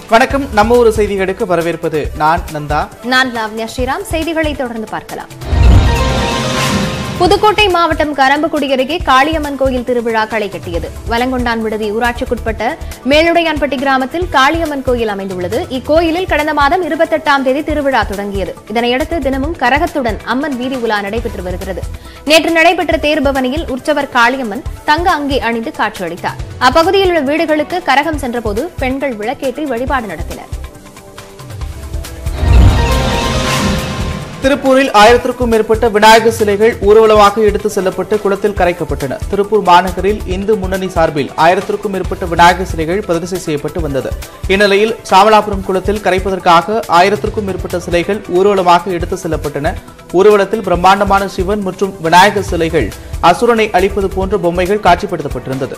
வணக்கம் நம்ம ஊர் செய்திகளுக்கு வரவேற்பது நான் நந்தா நான் லாவண்யா ஸ்ரீராம் செய்திகளை தொடர்ந்து பார்க்கலாம் புதுக்கோட்டை மாவட்டம் கரம்பக்குடி அருகே காளியம்மன் கோயில் திருவிழா களை கட்டியது வலங்கொண்டான் விடுதி ஊராட்சிக்குட்பட்ட மேலுடையான்பட்டி கிராமத்தில் காளியம்மன் கோயில் அமைந்துள்ளது இக்கோயிலில் கடந்த மாதம் இருபத்தெட்டாம் தேதி திருவிழா தொடங்கியது இதனையடுத்து தினமும் கரகத்துடன் அம்மன் வீதி உலா நடைபெற்று வருகிறது நேற்று நடைபெற்ற தேர்பவனியில் உற்சவர் காளியம்மன் தங்க அங்கி அணிந்து காட்சியளித்தார் அப்பகுதியில் உள்ள வீடுகளுக்கு கரகம் சென்றபோது பெண்கள் விளக்கேற்றி வழிபாடு நடத்தினர் திருப்பூரில் ஆயிரத்திற்கும் மேற்பட்ட விநாயகர் சிலைகள் ஊர்வலமாக எடுத்து செல்லப்பட்டு குளத்தில் கரைக்கப்பட்டன திருப்பூர் மாநகரில் இந்து முன்னணி சார்பில் ஆயிரத்திற்கும் மேற்பட்ட விநாயகர் சிலைகள் பிரதிஷ்டை செய்யப்பட்டு வந்தது இந்நிலையில் சாமலாபுரம் குளத்தில் கரைப்பதற்காக ஆயிரத்திற்கும் மேற்பட்ட சிலைகள் ஊர்வலமாக எடுத்து செல்லப்பட்டன ஊர்வலத்தில் பிரம்மாண்டமான சிவன் மற்றும் விநாயகர் சிலைகள் அசுரனை அழிப்பது போன்ற பொம்மைகள் காட்சிப்படுத்தப்பட்டிருந்தது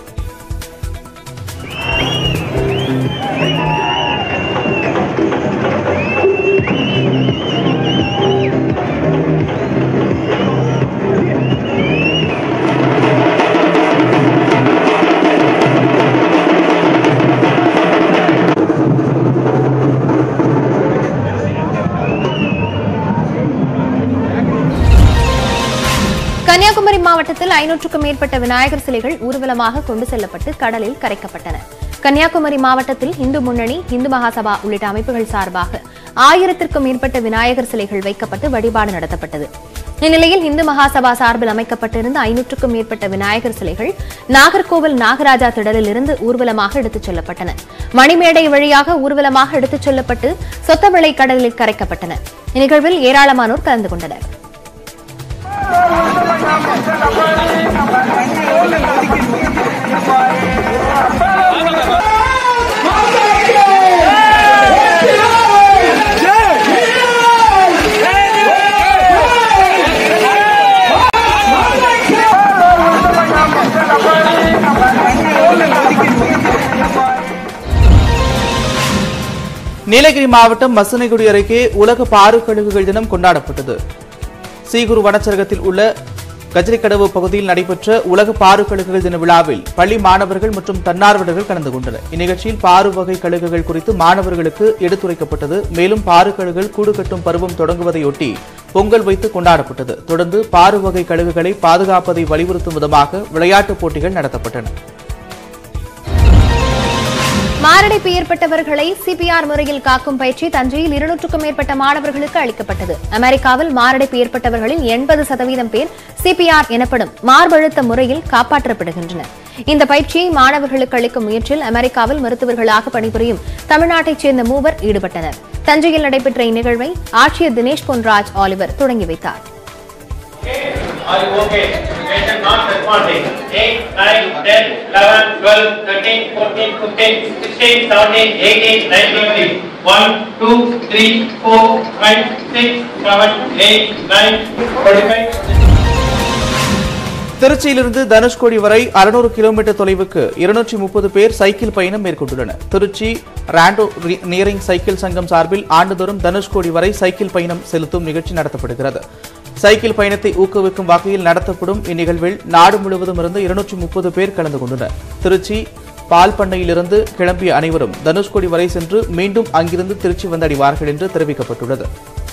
கன்னியாகுமரி மாவட்டத்தில் ஐநூற்றுக்கும் மேற்பட்ட விநாயகர் சிலைகள் ஊர்வலமாக கொண்டு செல்லப்பட்டு கடலில் கரைக்கப்பட்டன கன்னியாகுமரி மாவட்டத்தில் இந்து முன்னணி இந்து மகாசபா உள்ளிட்ட அமைப்புகள் சார்பாக ஆயிரத்திற்கும் மேற்பட்ட விநாயகர் சிலைகள் வைக்கப்பட்டு வழிபாடு நடத்தப்பட்டது இந்நிலையில் இந்து மகாசபா சார்பில் அமைக்கப்பட்டிருந்த ஐநூற்றுக்கும் மேற்பட்ட விநாயகர் சிலைகள் நாகர்கோவில் நாகராஜா திடலில் இருந்து ஊர்வலமாக எடுத்துச் செல்லப்பட்டன மணிமேடை வழியாக ஊர்வலமாக எடுத்துச் செல்லப்பட்டு சொத்தவிளை கடலில் கரைக்கப்பட்டன இந்நிகழ்வில் ஏராளமானோர் கலந்து கொண்டனர் நீலகிரி மாவட்டம் மசனகுடி அருகே உலக பாரு கழுகுகள் தினம் கொண்டாடப்பட்டது சீகுரு வனச்சரகத்தில் உள்ள கஜரிக்கடவு பகுதியில் நடைபெற்ற உலக பாரு கழுகுகள் தின விழாவில் பள்ளி மாணவர்கள் மற்றும் தன்னார்வலர்கள் கலந்து கொண்டனர் இந்நிகழ்ச்சியில் பாரு வகை கழுகுகள் குறித்து மாணவர்களுக்கு எடுத்துரைக்கப்பட்டது மேலும் பாரு கழுகுகள் கூடு கட்டும் பருவம் தொடங்குவதையொட்டி பொங்கல் வைத்து கொண்டாடப்பட்டது தொடர்ந்து பாரு வகை கழுகுகளை பாதுகாப்பதை வலியுறுத்தும் விதமாக விளையாட்டுப் போட்டிகள் நடத்தப்பட்டன மாரடைப்பு ஏற்பட்டவர்களை சிபிஆர் முறையில் காக்கும் பயிற்சி தஞ்சையில் இருநூற்றுக்கும் மேற்பட்ட மாணவர்களுக்கு அளிக்கப்பட்டது அமெரிக்காவில் மாரடைப்பு ஏற்பட்டவர்களில் எண்பது சதவீதம் பேர் சிபிஆர் எனப்படும் மார்பழுத்த முறையில் காப்பாற்றப்படுகின்றனர் இந்த பயிற்சியை மாணவர்களுக்கு அளிக்கும் முயற்சியில் அமெரிக்காவில் மருத்துவர்களாக பணிபுரியும் தமிழ்நாட்டைச் சேர்ந்த மூவர் ஈடுபட்டனர் தஞ்சையில் நடைபெற்ற இந்நிகழ்வை ஆட்சியர் தினேஷ் பொன்ராஜ் ஆலிவர் தொடங்கி வைத்தார் Are you okay? Patient not responding. 8, 9, 10, 11, 12, 13, 14, 15, 16, 17, 18, 19, 1, 2, 3, 4, 5, 6, 7, 8, 9, 45. திருச்சியிலிருந்து தனுஷ்கோடி வரை 600 கிலோமீட்டர் தொலைவுக்கு இருநூற்றி முப்பது பேர் சைக்கிள் பயணம் மேற்கொண்டுள்ளனர் திருச்சி ராண்டோ ரி- நியரிங் சைக்கிள் சங்கம் சார்பில் ஆண்டுதோறும் தனுஷ்கோடி வரை சைக்கிள் பயணம் செலுத்தும் நிகழ்ச்சி நடத்தப்படுகிறது சைக்கிள் பயணத்தை ஊக்குவிக்கும் வகையில் நடத்தப்படும் இந்நிகழ்வில் நாடு முழுவதும் இருந்து இருநூற்றி முப்பது பேர் கலந்து கொண்டனர் திருச்சி பால் பண்ணையிலிருந்து கிளம்பிய அனைவரும் தனுஷ்கோடி வரை சென்று மீண்டும் அங்கிருந்து திருச்சி வந்தடைவார்கள் என்று தெரிவிக்கப்பட்டுள்ளது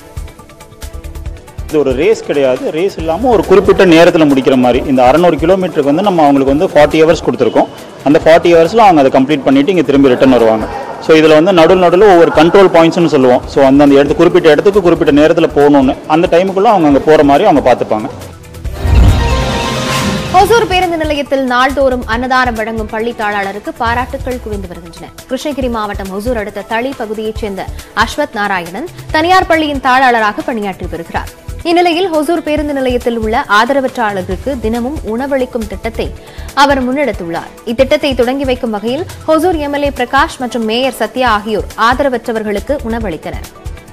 இது ஒரு ரேஸ் கிடையாது ரேஸ் இல்லாமல் ஒரு குறிப்பிட்ட நேரத்தில் முடிக்கிற மாதிரி இந்த அறநூறு கிலோமீட்டருக்கு வந்து நம்ம அவங்களுக்கு வந்து ஃபார்ட்டி ஹவர்ஸ் கொடுத்துருக்கோம் அந்த ஃபார்ட்டி ஹவர்ஸில் அவங்க அதை கம்ப்ளீட் பண்ணிட்டு இங்கே திரும்பி ரிட்டர்ன் வருவாங்க ஸோ இதில் வந்து நடுவில் நடுவில் ஒவ்வொரு கண்ட்ரோல் பாயிண்ட்ஸ்னு சொல்லுவோம் ஸோ அந்தந்த இடத்து குறிப்பிட்ட இடத்துக்கு குறிப்பிட்ட நேரத்தில் போகணுன்னு அந்த டைமுக்குள்ளே அவங்க அங்கே போகிற மாதிரி அவங்க பார்த்துப்பாங்க ஒசூர் பேருந்து நிலையத்தில் நாள்தோறும் அன்னதானம் வழங்கும் பள்ளி தாளாளருக்கு பாராட்டுக்கள் குவிந்து வருகின்றன கிருஷ்ணகிரி மாவட்டம் ஒசூர் அடுத்த தளி பகுதியைச் சேர்ந்த அஸ்வத் நாராயணன் தனியார் பள்ளியின் தாளாளராக பணியாற்றி வருகிறார் இந்நிலையில் ஹொசூர் பேருந்து நிலையத்தில் உள்ள ஆதரவற்றாளர்களுக்கு தினமும் உணவளிக்கும் திட்டத்தை அவர் முன்னெடுத்துள்ளார் இத்திட்டத்தை தொடங்கி வைக்கும் வகையில் ஹொசூர் எம்எல்ஏ பிரகாஷ் மற்றும் மேயர் சத்யா ஆகியோர் ஆதரவற்றவர்களுக்கு உணவளித்தனர்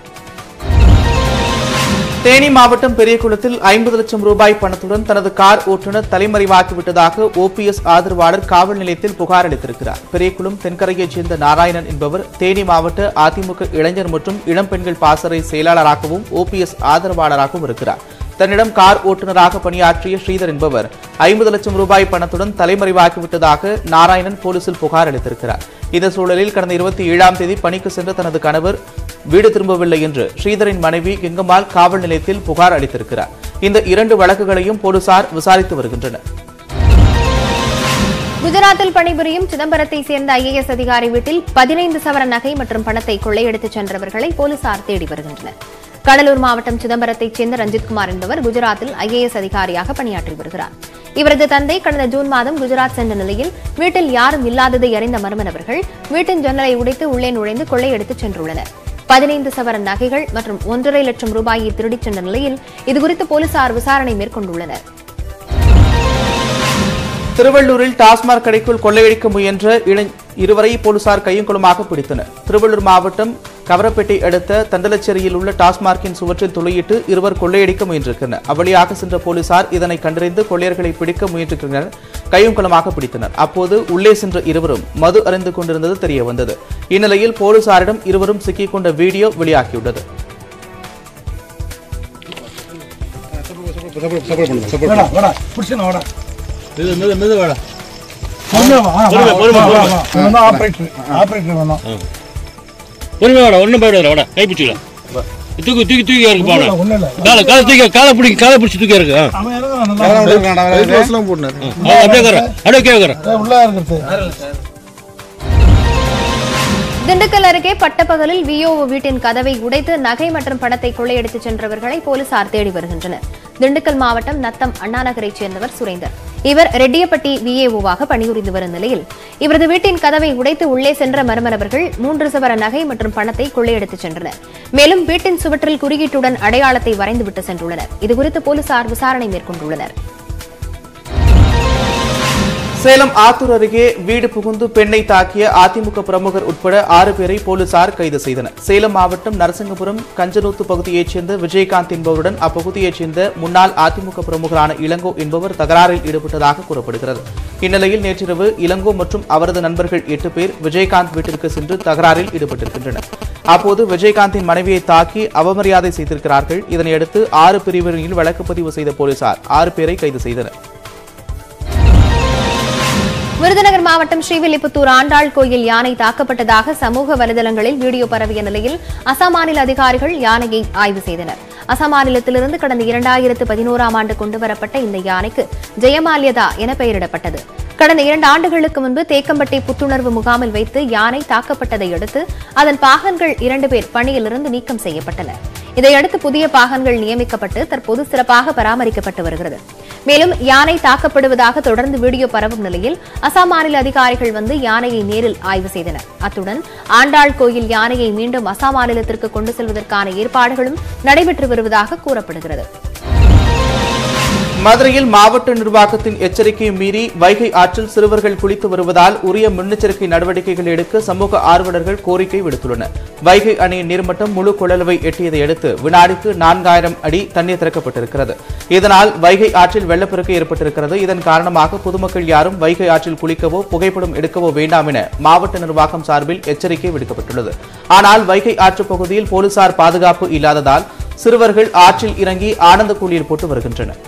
தேனி மாவட்டம் பெரியகுளத்தில் ஐம்பது லட்சம் ரூபாய் பணத்துடன் தனது கார் ஓட்டுநர் தலைமறைவாக்கிவிட்டதாக ஓபிஎஸ் ஆதரவாளர் காவல் நிலையத்தில் புகார் அளித்திருக்கிறார் பெரியகுளம் தென்கரையைச் சேர்ந்த நாராயணன் என்பவர் தேனி மாவட்ட அதிமுக இளைஞர் மற்றும் இளம்பெண்கள் பாசறை செயலாளராகவும் ஓபிஎஸ் ஆதரவாளராகவும் இருக்கிறார் தன்னிடம் கார் ஓட்டுநராக பணியாற்றிய ஸ்ரீதர் என்பவர் ஐம்பது லட்சம் ரூபாய் பணத்துடன் தலைமறைவாக்கிவிட்டதாக நாராயணன் போலீசில் புகார் அளித்திருக்கிறார் இந்த சூழலில் கடந்த இருபத்தி ஏழாம் தேதி பணிக்கு சென்ற தனது கணவர் வீடு திரும்பவில்லை என்று ஸ்ரீதரின் மனைவி கெங்கம்மாள் காவல் நிலையத்தில் புகார் அளித்திருக்கிறார் இந்த இரண்டு வழக்குகளையும் போலீசார் விசாரித்து வருகின்றனர் குஜராத்தில் பணிபுரியும் சிதம்பரத்தை சேர்ந்த ஐஏஎஸ் அதிகாரி வீட்டில் பதினைந்து சவர நகை மற்றும் பணத்தை கொள்ளையடித்துச் சென்றவர்களை போலீசார் தேடி வருகின்றனர் கடலூர் மாவட்டம் சிதம்பரத்தைச் சேர்ந்த ரஞ்சித்குமார் என்பவர் குஜராத்தில் ஐஏஎஸ் அதிகாரியாக பணியாற்றி வருகிறார் இவரது தந்தை கடந்த ஜூன் மாதம் குஜராத் சென்ற நிலையில் வீட்டில் யாரும் இல்லாததை அறிந்த மர்ம நபர்கள் வீட்டின் ஜன்னலை உடைத்து உள்ளே நுழைந்து கொள்ளையடித்துச் சென்றுள்ளனர் பதினைந்து சவர நகைகள் மற்றும் ஒன்றரை லட்சம் ரூபாயை திருடிச் சென்ற நிலையில் இதுகுறித்து போலீசார் விசாரணை மேற்கொண்டுள்ளனர் திருவள்ளூரில் டாஸ்மாக் கடைக்குள் கொள்ளையடிக்க முயன்ற இளை- இருவரை போலீசார் கையுங்குளமாக பிடித்தனர் திருவள்ளூர் மாவட்டம் கவரப்பேட்டை அடுத்த தண்டலச்சேரியில் உள்ள டாஸ்மார்க்கின் சுவற்றில் துளையிட்டு இருவர் கொள்ளையடிக்க முயன்றிருந்தனர் அவ்வழியாக சென்ற போலீசார் இதனை கண்டறிந்து கொள்ளையர்களை பிடிக்க முயன்றிருந்தனர் கையுங்குளமாக பிடித்தனர் அப்போது உள்ளே சென்ற இருவரும் மது அறிந்து கொண்டிருந்தது தெரிய வந்தது இந்நிலையில் போலீசாரிடம் இருவரும் சிக்கிக் கொண்ட வீடியோ வெளியாகியுள்ளது வாடா, வாடா, புடிச்சுன்னு வாடா. மெது மெது மெது வாடா பொறுமையா வா, வா, பொறுமை, வா, பொறுமை, வா, பொறுமை. வா. இவன் தான் operator. operator இவன் தான். பொறுமை வாடா ஒன்றும் போயிடாத வாடா கை பிடிச்சிக்கலாம் தூக்கி தூக்கி தூக்கி இருக்கு ஒண்ணும் பாடா இல்ல, ஒண்ணும் இல்ல. காலை காலை தூக்கி காலை பிடிக்க காலை பிடிச்சி தூக்கி இருக்கு ஆ. அவன் இறங்குறான், நல்லா ஆ, அப்படியே உட்கார அப்படியே கீழே உட்கார ஏய், உள்ள இருக்கிறது. திண்டுக்கல் அருகே பட்டப்பகலில் விஓஓ வீட்டின் கதவை உடைத்து நகை மற்றும் பணத்தை கொள்ளையடித்துச் சென்றவர்களை போலீசார் தேடி வருகின்றனர் திண்டுக்கல் மாவட்டம் நத்தம் அண்ணாநகரைச் சேர்ந்தவர் சுரேந்தர் இவர் ரெட்டியப்பட்டி விஏஓவாக பணிபுரிந்து வரும் நிலையில் இவரது வீட்டின் கதவை உடைத்து உள்ளே சென்ற மர்ம நபர்கள் மூன்று சவர நகை மற்றும் பணத்தை கொள்ளையடித்துச் சென்றனர் மேலும் வீட்டின் சுவற்றில் குறியீட்டுடன் அடையாளத்தை வரைந்துவிட்டு சென்றுள்ளனர் இதுகுறித்து போலீசார் விசாரணை மேற்கொண்டுள்ளனர் சேலம் ஆத்தூர் அருகே வீடு புகுந்து பெண்ணை தாக்கிய அதிமுக பிரமுகர் உட்பட ஆறு பேரை போலீசார் கைது செய்தனர் சேலம் மாவட்டம் நரசிங்கபுரம் கஞ்சனூத்து பகுதியைச் சேர்ந்த விஜயகாந்த் என்பவருடன் அப்பகுதியைச் சேர்ந்த முன்னாள் அதிமுக பிரமுகரான இளங்கோ என்பவர் தகராறில் ஈடுபட்டதாக கூறப்படுகிறது இந்நிலையில் நேற்றிரவு இளங்கோ மற்றும் அவரது நண்பர்கள் எட்டு பேர் விஜயகாந்த் வீட்டிற்கு சென்று தகராறில் ஈடுபட்டிருக்கின்றனர் அப்போது விஜயகாந்தின் மனைவியை தாக்கி அவமரியாதை செய்திருக்கிறார்கள் இதனையடுத்து ஆறு பிரிவினரில் வழக்கு பதிவு செய்த போலீசார் ஆறு பேரை கைது செய்தனர் விருதுநகர் மாவட்டம் ஸ்ரீவில்லிபுத்தூர் ஆண்டாள் கோயில் யானை தாக்கப்பட்டதாக சமூக வலைதளங்களில் வீடியோ பரவிய நிலையில் அசாம் மாநில அதிகாரிகள் யானையை ஆய்வு செய்தனர் அசாம் மாநிலத்திலிருந்து கடந்த இரண்டாயிரத்து பதினோராம் ஆண்டு கொண்டுவரப்பட்ட இந்த யானைக்கு ஜெயமால்யதா என பெயரிடப்பட்டது கடந்த இரண்டு ஆண்டுகளுக்கு முன்பு தேக்கம்பட்டி புத்துணர்வு முகாமில் வைத்து யானை தாக்கப்பட்டதை அடுத்து அதன் பாகன்கள் இரண்டு பேர் பணியிலிருந்து நீக்கம் செய்யப்பட்டனர் இதையடுத்து புதிய பாகன்கள் நியமிக்கப்பட்டு தற்போது சிறப்பாக பராமரிக்கப்பட்டு வருகிறது மேலும் யானை தாக்கப்படுவதாக தொடர்ந்து வீடியோ பரவும் நிலையில் அசாம் மாநில அதிகாரிகள் வந்து யானையை நேரில் ஆய்வு செய்தனர் அத்துடன் ஆண்டாள் கோயில் யானையை மீண்டும் அசாம் மாநிலத்திற்கு கொண்டு செல்வதற்கான ஏற்பாடுகளும் நடைபெற்று வருவதாக கூறப்படுகிறது மதுரையில் மாவட்ட நிர்வாகத்தின் எச்சரிக்கையை மீறி வைகை ஆற்றில் சிறுவர்கள் குளித்து வருவதால் உரிய முன்னெச்சரிக்கை நடவடிக்கைகள் எடுக்க சமூக ஆர்வலர்கள் கோரிக்கை விடுத்துள்ளனர் வைகை அணையின் நீர்மட்டம் முழு கொள்ளளவை எட்டியதை அடுத்து வினாடிக்கு நான்காயிரம் அடி தண்ணீர் திறக்கப்பட்டிருக்கிறது இதனால் வைகை ஆற்றில் வெள்ளப்பெருக்கு ஏற்பட்டிருக்கிறது இதன் காரணமாக பொதுமக்கள் யாரும் வைகை ஆற்றில் குளிக்கவோ புகைப்படம் எடுக்கவோ வேண்டாம் என மாவட்ட நிர்வாகம் சார்பில் எச்சரிக்கை விடுக்கப்பட்டுள்ளது ஆனால் வைகை ஆற்று பகுதியில் போலீசார் பாதுகாப்பு இல்லாததால் சிறுவர்கள் ஆற்றில் இறங்கி ஆனந்த குளியல் போட்டு வருகின்றனர்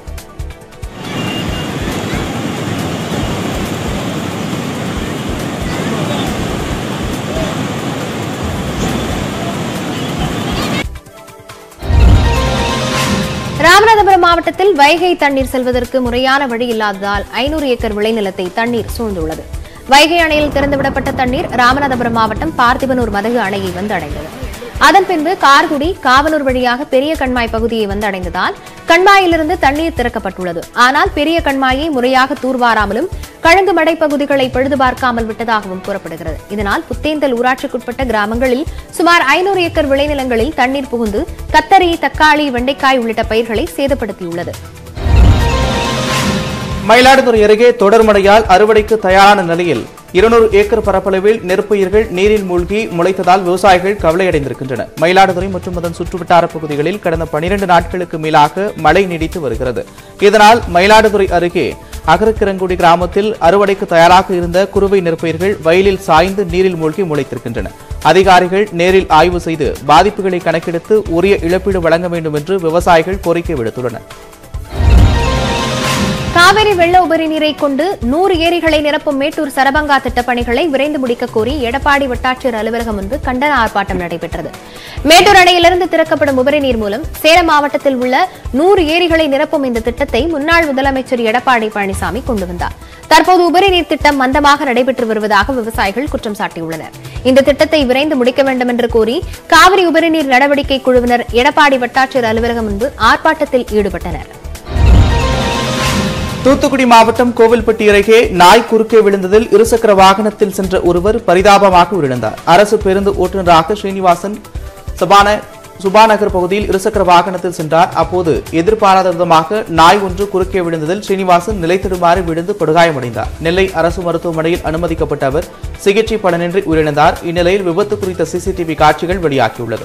ராமநாதபுரம் மாவட்டத்தில் வைகை தண்ணீர் செல்வதற்கு முறையான வழி இல்லாததால் ஐநூறு ஏக்கர் விளைநிலத்தை தண்ணீர் சூழ்ந்துள்ளது வைகை அணையில் திறந்துவிடப்பட்ட தண்ணீர் ராமநாதபுரம் மாவட்டம் பார்த்திபனூர் மதகு அணையை வந்து அடைந்தது அதன் பின்பு கார்குடி காவனூர் வழியாக பெரிய கண்மாய் பகுதியை வந்து அடைந்ததால் கண்மாயிலிருந்து தண்ணீர் திறக்கப்பட்டுள்ளது ஆனால் பெரிய கண்மாயை முறையாக தூர்வாராமலும் கழங்கு மடை பகுதிகளை பழுது பார்க்காமல் விட்டதாகவும் கூறப்படுகிறது இதனால் புத்தேந்தல் ஊராட்சிக்குட்பட்ட கிராமங்களில் சுமார் ஐநூறு ஏக்கர் விளைநிலங்களில் தண்ணீர் புகுந்து கத்தரி தக்காளி வெண்டைக்காய் உள்ளிட்ட பயிர்களை சேதப்படுத்தியுள்ளது மயிலாடுதுறை அருகே தொடர் மழையால் அறுவடைக்கு தயாரான நிலையில் இருநூறு ஏக்கர் பரப்பளவில் நெற்பயிர்கள் நீரில் மூழ்கி முளைத்ததால் விவசாயிகள் கவலையடைந்திருக்கின்றனர் மயிலாடுதுறை மற்றும் அதன் சுற்றுவட்டார பகுதிகளில் கடந்த பனிரெண்டு நாட்களுக்கு மேலாக மழை நீடித்து வருகிறது இதனால் மயிலாடுதுறை அருகே அகரக்கிரங்குடி கிராமத்தில் அறுவடைக்கு தயாராக இருந்த குறுவை நெற்பயிர்கள் வயலில் சாய்ந்து நீரில் மூழ்கி முளைத்திருக்கின்றன அதிகாரிகள் நேரில் ஆய்வு செய்து பாதிப்புகளை கணக்கெடுத்து உரிய இழப்பீடு வழங்க வேண்டும் என்று விவசாயிகள் கோரிக்கை விடுத்துள்ளனர் காவிரி வெள்ள உபரி நீரை கொண்டு நூறு ஏரிகளை நிரப்பும் மேட்டூர் சரபங்கா திட்டப் பணிகளை விரைந்து முடிக்க கோரி எடப்பாடி வட்டாட்சியர் அலுவலகம் முன்பு கண்டன ஆர்ப்பாட்டம் நடைபெற்றது மேட்டூர் அணையிலிருந்து திறக்கப்படும் உபரி நீர் மூலம் சேலம் மாவட்டத்தில் உள்ள நூறு ஏரிகளை நிரப்பும் இந்த திட்டத்தை முன்னாள் முதலமைச்சர் எடப்பாடி பழனிசாமி கொண்டு வந்தார் தற்போது உபரி நீர் திட்டம் மந்தமாக நடைபெற்று வருவதாக விவசாயிகள் குற்றம் சாட்டியுள்ளனர் இந்த திட்டத்தை விரைந்து முடிக்க வேண்டும் என்று கோரி காவிரி உபரி நீர் நடவடிக்கை குழுவினர் எடப்பாடி வட்டாட்சியர் அலுவலகம் முன்பு ஆர்ப்பாட்டத்தில் ஈடுபட்டனர் தூத்துக்குடி மாவட்டம் கோவில்பட்டி அருகே நாய் குறுக்கே விழுந்ததில் இருசக்கர வாகனத்தில் சென்ற ஒருவர் பரிதாபமாக உயிரிழந்தார் அரசு பேருந்து ஓட்டுநராக ஸ்ரீனிவாசன் சபான சுபாநகர் பகுதியில் இருசக்கர வாகனத்தில் சென்றார் அப்போது எதிர்பாராத விதமாக நாய் ஒன்று குறுக்கே விழுந்ததில் ஸ்ரீனிவாசன் நிலைத்தடுமாறி விழுந்து படுகாயமடைந்தார் நெல்லை அரசு மருத்துவமனையில் அனுமதிக்கப்பட்ட அவர் சிகிச்சை பலனின்றி உயிரிழந்தார் இந்நிலையில் விபத்து குறித்த சிசிடிவி காட்சிகள் வெளியாகியுள்ளது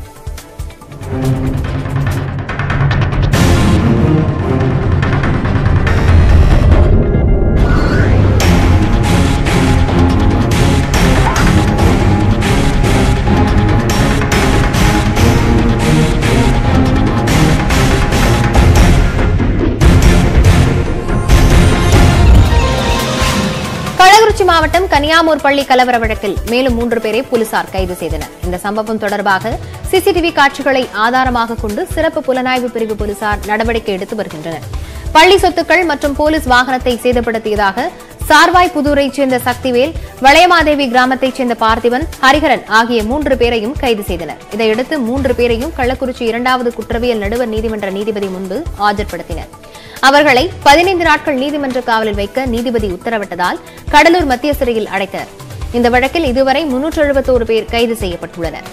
கள்ளக்குறிச்சி மாவட்டம் கனியாமூர் பள்ளி கலவர வழக்கில் மேலும் மூன்று பேரை போலீசார் கைது செய்தனர் இந்த சம்பவம் தொடர்பாக சிசிடிவி காட்சிகளை ஆதாரமாக கொண்டு சிறப்பு புலனாய்வு பிரிவு போலீசார் நடவடிக்கை எடுத்து வருகின்றனர் பள்ளி சொத்துக்கள் மற்றும் போலீஸ் வாகனத்தை சேதப்படுத்தியதாக சார்வாய் புதூரைச் சேர்ந்த சக்திவேல் வளையமாதேவி கிராமத்தைச் சேர்ந்த பார்த்திபன் ஹரிஹரன் ஆகிய மூன்று பேரையும் கைது செய்தனர் இதையடுத்து மூன்று பேரையும் கள்ளக்குறிச்சி இரண்டாவது குற்றவியல் நடுவர் நீதிமன்ற நீதிபதி முன்பு ஆஜர்படுத்தினர் அவர்களை பதினைந்து நாட்கள் நீதிமன்ற காவலில் வைக்க நீதிபதி உத்தரவிட்டதால் கடலூர் மத்திய சிறையில் அடைத்தனர் இந்த வழக்கில் இதுவரை முன்னூற்று எழுபத்தோரு பேர் கைது செய்யப்பட்டுள்ளனர்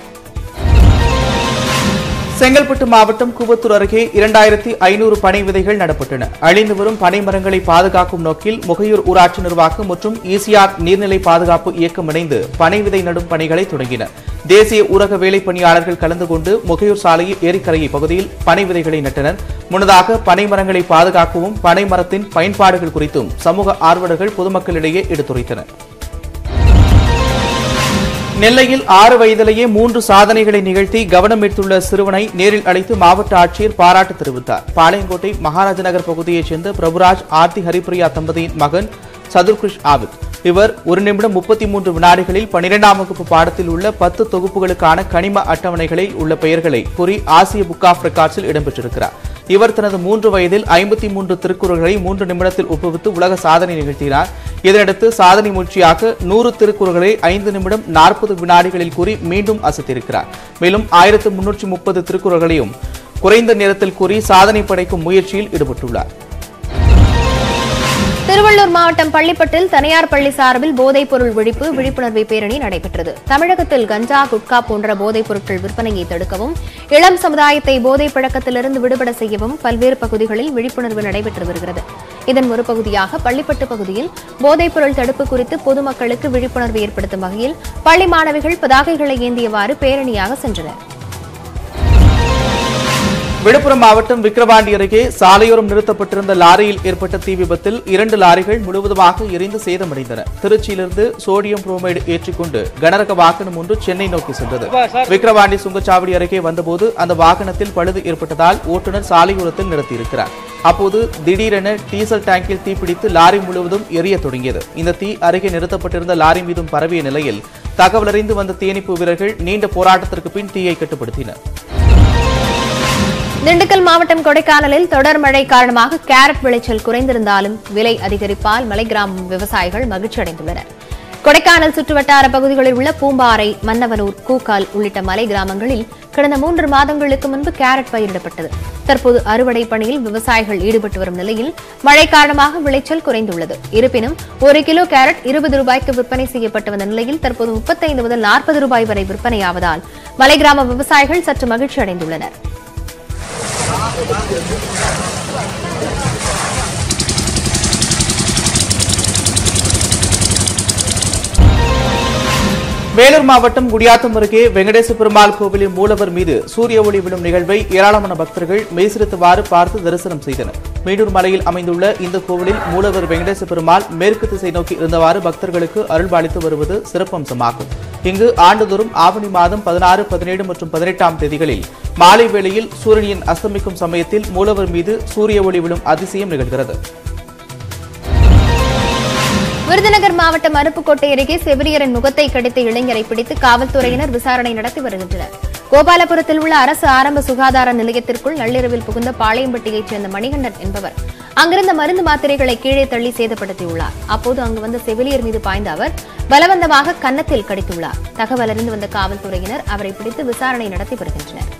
செங்கல்பட்டு மாவட்டம் கூவத்தூர் அருகே இரண்டாயிரத்தி ஐநூறு பனை விதைகள் நடப்பட்டன அழிந்து வரும் பனை மரங்களை பாதுகாக்கும் நோக்கில் முகையூர் ஊராட்சி நிர்வாகம் மற்றும் ஈசிஆர் நீர்நிலை பாதுகாப்பு இயக்கம் இணைந்து பனை விதை நடும் பணிகளை தொடங்கின தேசிய ஊரக வேலை பணியாளர்கள் கலந்து கொண்டு முகையூர் சாலையில் ஏரிக்கரையை பகுதியில் பனை விதைகளை நட்டனர் முன்னதாக பனை மரங்களை பாதுகாக்கவும் பனை மரத்தின் பயன்பாடுகள் குறித்தும் சமூக ஆர்வலர்கள் பொதுமக்களிடையே எடுத்துரைத்தனர் நெல்லையில் ஆறு வயதிலேயே மூன்று சாதனைகளை நிகழ்த்தி கவனம் ஈர்த்துள்ள சிறுவனை நேரில் அழைத்து மாவட்ட ஆட்சியர் பாராட்டு தெரிவித்தார் பாளையங்கோட்டை மகாராஜ நகர் பகுதியைச் சேர்ந்த பிரபுராஜ் ஆர்த்தி ஹரிப்பிரியா தம்பதியின் மகன் சதுர்கிருஷ் ஆவித் இவர் ஒரு நிமிடம் முப்பத்தி மூன்று வினாடிகளில் பனிரெண்டாம் வகுப்பு பாடத்தில் உள்ள பத்து தொகுப்புகளுக்கான கனிம அட்டவணைகளில் உள்ள பெயர்களை கூறி ஆசிய புக் ஆஃப் ரெக்கார்ட்ஸில் இடம்பெற்றிருக்கிறார் இவர் தனது மூன்று வயதில் ஐம்பத்தி மூன்று திருக்குறள்களை மூன்று நிமிடத்தில் ஒப்புவித்து உலக சாதனை நிகழ்த்தினார் இதனையடுத்து சாதனை முயற்சியாக நூறு திருக்குறள்களை ஐந்து நிமிடம் நாற்பது வினாடிகளில் கூறி மீண்டும் அசத்திருக்கிறார் மேலும் ஆயிரத்து முன்னூற்றி முப்பது திருக்குறள்களையும் குறைந்த நேரத்தில் கூறி சாதனை படைக்கும் முயற்சியில் ஈடுபட்டுள்ளார் திருவள்ளூர் மாவட்டம் பள்ளிப்பட்டில் தனியார் பள்ளி சார்பில் போதைப் பொருள் ஒழிப்பு விழிப்புணர்வு பேரணி நடைபெற்றது தமிழகத்தில் கஞ்சா குட்கா போன்ற போதைப் பொருட்கள் விற்பனையை தடுக்கவும் இளம் சமுதாயத்தை போதைப் பழக்கத்திலிருந்து விடுபட செய்யவும் பல்வேறு பகுதிகளில் விழிப்புணர்வு நடைபெற்று வருகிறது இதன் ஒரு பகுதியாக பள்ளிப்பட்டு பகுதியில் போதைப் பொருள் தடுப்பு குறித்து பொதுமக்களுக்கு விழிப்புணர்வு ஏற்படுத்தும் வகையில் பள்ளி மாணவிகள் பதாகைகளை ஏந்தியவாறு பேரணியாக சென்றனர் விழுப்புரம் மாவட்டம் விக்கிரவாண்டி அருகே சாலையோரம் நிறுத்தப்பட்டிருந்த லாரியில் ஏற்பட்ட தீ விபத்தில் இரண்டு லாரிகள் முழுவதுமாக எரிந்து சேதமடைந்தன திருச்சியிலிருந்து சோடியம் புரோமைடு ஏற்றிக்கொண்டு கனரக வாகனம் ஒன்று சென்னை நோக்கி சென்றது விக்கிரவாண்டி சுங்கச்சாவடி அருகே வந்தபோது அந்த வாகனத்தில் பழுது ஏற்பட்டதால் ஓட்டுநர் சாலையோரத்தில் நிறுத்தியிருக்கிறார் அப்போது திடீரென டீசல் டேங்கில் தீப்பிடித்து லாரி முழுவதும் எரிய தொடங்கியது இந்த தீ அருகே நிறுத்தப்பட்டிருந்த லாரி மீதும் பரவிய நிலையில் தகவலறிந்து வந்த தீயணைப்பு வீரர்கள் நீண்ட போராட்டத்திற்கு பின் தீயை கட்டுப்படுத்தினர் திண்டுக்கல் மாவட்டம் கொடைக்கானலில் தொடர் மழை காரணமாக கேரட் விளைச்சல் குறைந்திருந்தாலும் விலை அதிகரிப்பால் மலை கிராம விவசாயிகள் மகிழ்ச்சி அடைந்துள்ளனர் கொடைக்கானல் சுற்றுவட்டார பகுதிகளில் உள்ள பூம்பாறை மன்னவனூர் கூக்கால் உள்ளிட்ட மலை கிராமங்களில் கடந்த மூன்று மாதங்களுக்கு முன்பு கேரட் பயிரிடப்பட்டது தற்போது அறுவடை பணியில் விவசாயிகள் ஈடுபட்டு வரும் நிலையில் மழை காரணமாக விளைச்சல் குறைந்துள்ளது இருப்பினும் ஒரு கிலோ கேரட் இருபது ரூபாய்க்கு விற்பனை செய்யப்பட்டு வந்த நிலையில் தற்போது முப்பத்தைந்து முதல் நாற்பது ரூபாய் வரை விற்பனையாவதால் மலை கிராம விவசாயிகள் சற்று மகிழ்ச்சி அடைந்துள்ளனர் வேலூர் மாவட்டம் குடியாத்தம் அருகே வெங்கடேச பெருமாள் கோவிலின் மூலவர் மீது சூரிய ஒளி விழும் நிகழ்வை ஏராளமான பக்தர்கள் மெய்சிறுத்தவாறு பார்த்து தரிசனம் செய்தனர் மேடூர் மலையில் அமைந்துள்ள இந்த கோவிலில் மூலவர் வெங்கடேச பெருமாள் மேற்கு திசை நோக்கி இருந்தவாறு பக்தர்களுக்கு அருள்பாலித்து வருவது சிறப்பம்சமாகும் இங்கு ஆண்டுதோறும் ஆவணி மாதம் பதினாறு பதினேழு மற்றும் பதினெட்டாம் தேதிகளில் மாலை வேளையில் சூரியன் அஸ்தமிக்கும் சமயத்தில் மூலவர் மீது சூரிய ஒளி விழும் அதிசயம் நிகழ்கிறது விருதுநகர் மாவட்டம் அருப்புக்கோட்டை அருகே செவிலியரின் முகத்தை கடித்த இளைஞரை பிடித்து காவல்துறையினர் விசாரணை நடத்தி வருகின்றனர் கோபாலபுரத்தில் உள்ள அரசு ஆரம்ப சுகாதார நிலையத்திற்குள் நள்ளிரவில் புகுந்த பாளையம்பட்டியைச் சேர்ந்த மணிகண்டன் என்பவர் அங்கிருந்த மருந்து மாத்திரைகளை கீழே தள்ளி சேதப்படுத்தியுள்ளார் அப்போது அங்கு வந்த செவிலியர் மீது பாய்ந்த அவர் பலவந்தமாக கன்னத்தில் கடித்துள்ளார் தகவல் அறிந்து வந்த காவல்துறையினர் அவரை பிடித்து விசாரணை நடத்தி வருகின்றனர்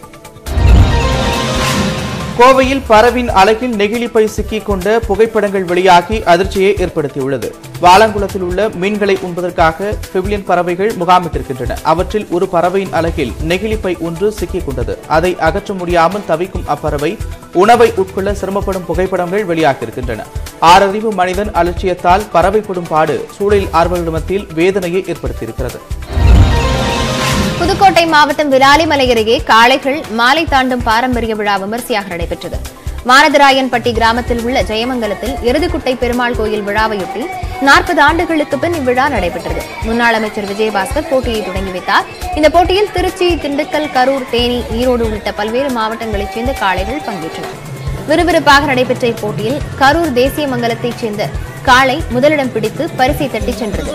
கோவையில் பறவின் அலகில் நெகிழிப்பை சிக்கிக் கொண்ட புகைப்படங்கள் வெளியாகி அதிர்ச்சியை ஏற்படுத்தியுள்ளது வாலங்குளத்தில் உள்ள மீன்களை உண்பதற்காக பிவிலியன் பறவைகள் முகாமிட்டிருக்கின்றன அவற்றில் ஒரு பறவையின் அலகில் நெகிழிப்பை ஒன்று சிக்கிக் கொண்டது அதை அகற்ற முடியாமல் தவிக்கும் அப்பறவை உணவை உட்கொள்ள சிரமப்படும் புகைப்படங்கள் வெளியாகியிருக்கின்றன ஆறறிவு மனிதன் அலட்சியத்தால் பறவைப்படும் பாடு சூழல் ஆர்வலர்கள் மத்தியில் வேதனையை ஏற்படுத்தியிருக்கிறது புதுக்கோட்டை மாவட்டம் விராலிமலை அருகே காளைகள் மாலை தாண்டும் பாரம்பரிய விழா விமர்சையாக நடைபெற்றது மானதராயன்பட்டி கிராமத்தில் உள்ள ஜெயமங்கலத்தில் எருதுகுட்டை பெருமாள் கோயில் விழாவையொட்டி நாற்பது ஆண்டுகளுக்கு பின் இவ்விழா நடைபெற்றது முன்னாள் அமைச்சர் விஜயபாஸ்கர் போட்டியை தொடங்கி வைத்தார் இந்த போட்டியில் திருச்சி திண்டுக்கல் கரூர் தேனி ஈரோடு உள்ளிட்ட பல்வேறு மாவட்டங்களைச் சேர்ந்த காளைகள் பங்கேற்றன விறுவிறுப்பாக நடைபெற்ற இப்போட்டியில் கரூர் தேசிய மங்கலத்தைச் சேர்ந்த காளை முதலிடம் பிடித்து பரிசை தட்டிச் சென்றது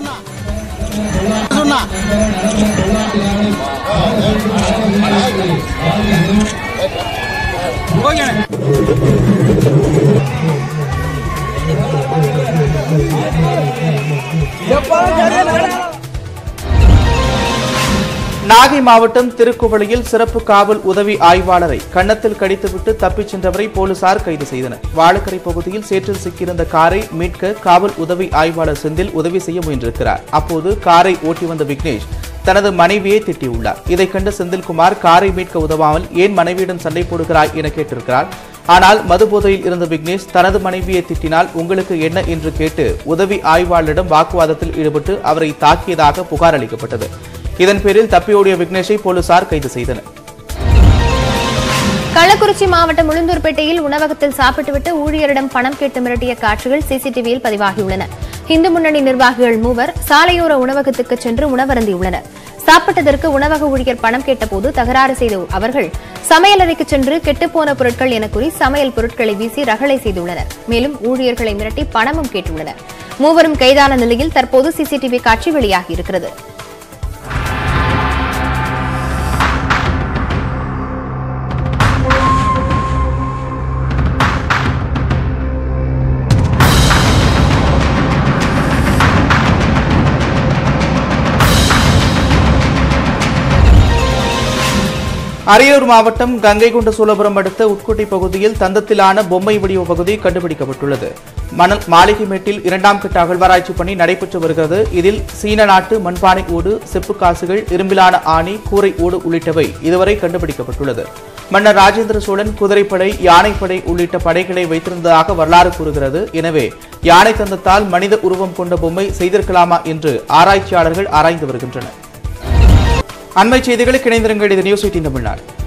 நாகை மாவட்டம் திருக்குவளையில் சிறப்பு காவல் உதவி ஆய்வாளரை கன்னத்தில் கடித்துவிட்டு தப்பிச் சென்றவரை போலீசார் கைது செய்தனர் வாழக்கரை பகுதியில் சேற்றில் சிக்கியிருந்த காரை மீட்க காவல் உதவி ஆய்வாளர் செந்தில் உதவி செய்ய முயன்றிருக்கிறார் அப்போது காரை ஓட்டி வந்த விக்னேஷ் தனது மனைவியை திட்டியுள்ளார் இதைக் கண்ட செந்தில்குமார் காரை மீட்க உதவாமல் ஏன் மனைவியிடம் சண்டை போடுகிறாய் என கேட்டிருக்கிறார் ஆனால் மதுபோதையில் இருந்த விக்னேஷ் தனது மனைவியை திட்டினால் உங்களுக்கு என்ன என்று கேட்டு உதவி ஆய்வாளரிடம் வாக்குவாதத்தில் ஈடுபட்டு அவரை தாக்கியதாக புகார் அளிக்கப்பட்டது இதன் பேரில் தப்பியோடிய விக்னேஷை போலீசார் கைது செய்தனர் கள்ளக்குறிச்சி மாவட்டம் உளுந்தூர்பேட்டையில் உணவகத்தில் சாப்பிட்டுவிட்டு ஊழியரிடம் பணம் கேட்டு மிரட்டிய காட்சிகள் சிசிடிவியில் பதிவாகியுள்ளன இந்து முன்னணி நிர்வாகிகள் மூவர் சாலையோர உணவகத்துக்கு சென்று உணவருந்தியுள்ளனர் சாப்பிட்டதற்கு உணவக ஊழியர் பணம் கேட்டபோது தகராறு செய்த அவர்கள் சமையலறைக்கு சென்று கெட்டுப்போன பொருட்கள் என கூறி சமையல் பொருட்களை வீசி ரகளை செய்துள்ளனர் மேலும் ஊழியர்களை மிரட்டி பணமும் கேட்டுள்ளனர் மூவரும் கைதான நிலையில் தற்போது சிசிடிவி காட்சி வெளியாகியிருக்கிறது அரியலூர் மாவட்டம் கங்கை கொண்ட சோழபுரம் அடுத்த உட்கோட்டை பகுதியில் தந்தத்திலான பொம்மை வடிவ பகுதி கண்டுபிடிக்கப்பட்டுள்ளது மணல் மாளிகைமேட்டில் இரண்டாம் கட்ட அகழ்வாராய்ச்சி பணி நடைபெற்று வருகிறது இதில் சீன நாட்டு மண்பானை ஓடு செப்பு காசுகள் இரும்பிலான ஆணி கூரை ஓடு உள்ளிட்டவை இதுவரை கண்டுபிடிக்கப்பட்டுள்ளது மன்னர் ராஜேந்திர சோழன் குதிரைப்படை யானைப்படை உள்ளிட்ட படைகளை வைத்திருந்ததாக வரலாறு கூறுகிறது எனவே யானை தந்தத்தால் மனித உருவம் கொண்ட பொம்மை செய்திருக்கலாமா என்று ஆராய்ச்சியாளர்கள் ஆராய்ந்து வருகின்றனர் அண்மை செய்திகளுக்கு இணைந்திருங்கள் இது நியூஸ் எயிட்டின் தமிழ்நாடு